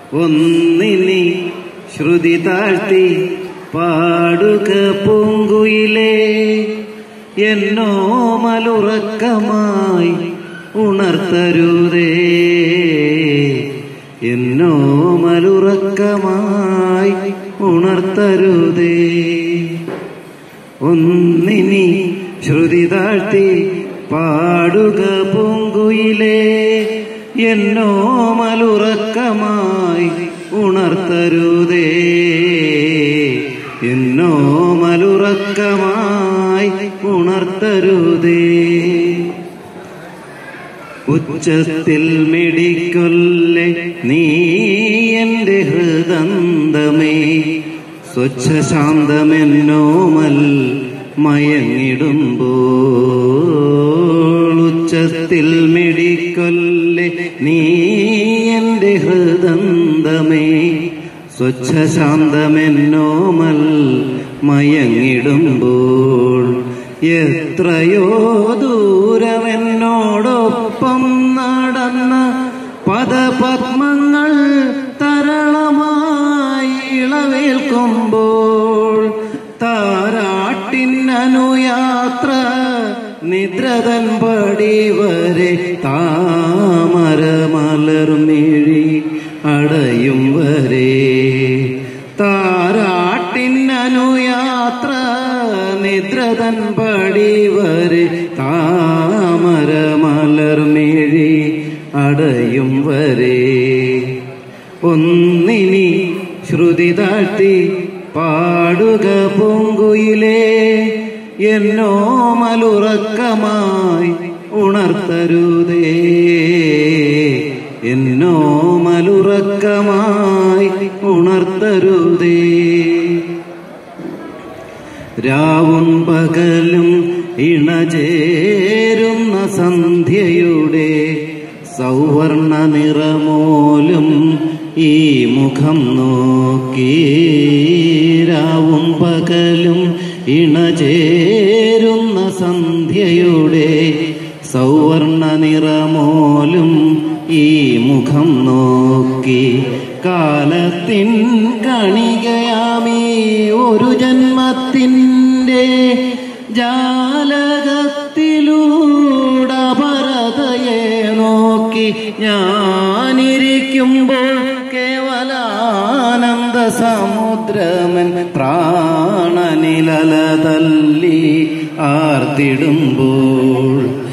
ഒന്നിനി ശ്രുതി താഴ്ത്തി പാടുക പൂങ്കുയിലേ എന്നോ മലുറക്കമായി ഉണർത്തരുതേ എന്നോ മലുറക്കമായി ഉണർത്തരുതേ ഒന്നിനി ശ്രുതി താഴ്ത്തി പാടുക പൂങ്കുയിലേ എന്നോ മലുറക്കമായി ഉണർത്തരുതേ എന്നോ മലുറക്കമായി ഉണർത്തരുതേ ഉച്ചത്തിൽ മിടിക്കൊല്ലെ നീ എന്റെ ഹൃദന്തമേ സ്വച്ഛശാന്തമെന്നോമൽ മയങ്ങിടുമ്പോൾ ഉച്ചത്തിൽ മിടിക്കൊല്ലെ നീ എന്റെ ഹൃദന്തമേ സ്വച്ഛശാന്തമെന്നോമൽ മയങ്ങിടുമ്പോൾ എത്രയോ ദൂരമെന്നോടൊപ്പം നടന്ന പദപത്മങ്ങൾ തരളമായി ഇളവേൽക്കുമ്പോൾ താരാട്ടിനനുയാത്ര നിദ്രതൻ പടി വരെ താമര മലർമിഴി അടയും വരെ താരാട്ടിനനുയാത്ര നിദ്രതൻ പടി വരെ താമര മലർമിഴി അടയും വരെ ഒന്നിനി ശ്രുതി താഴ്ത്തി പാടുക പൂങ്കുയിലേ എന്നോ മലുറക്കമായി ഉണർത്തരുതേ എന്നോ മലുറക്കമായി ഉണർത്തരുതേ രാവും പകലും ഇണചേരുന്ന സന്ധ്യയുടെ സൗവർണ നിറമോലും ഈ മുഖം നോക്കി രാവും പകലും ഇണചേരുന്ന സന്ധ്യയുടെ സൗവർണ നിറമോലും ഈ മുഖം നോക്കി കാലത്തിൻ കണികയാമീ ഒരു ജന്മത്തിൻ്റെ ജാലകത്തിലൂടെ ഭരതയെ നോക്കി ഞാനിരിക്കുമ്പോൾ കേവലാനന്ദ സമുദ്രമൻ പ്രാണനിലല തല്ലി ആർത്തിടുമ്പോൾ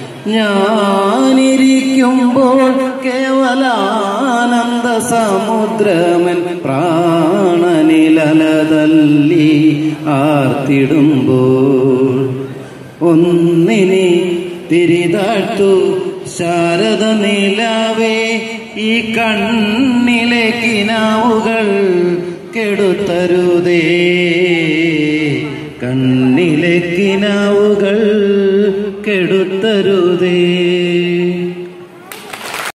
ഞാനിരിക്കുമ്പോൾ കേവലാനന്ദ സമുദ്രമൻ പ്രാണനിലല തല്ലി ആർത്തിടുമ്പോൾ ഒന്നിനെ തിരിതാട്ടു ശാരദ നിലാവേ ഈ കണ്ണിലെ കിനാവുകൾ കെടുത്തരുതേ കണ്ണിലെ കിനാവുകൾ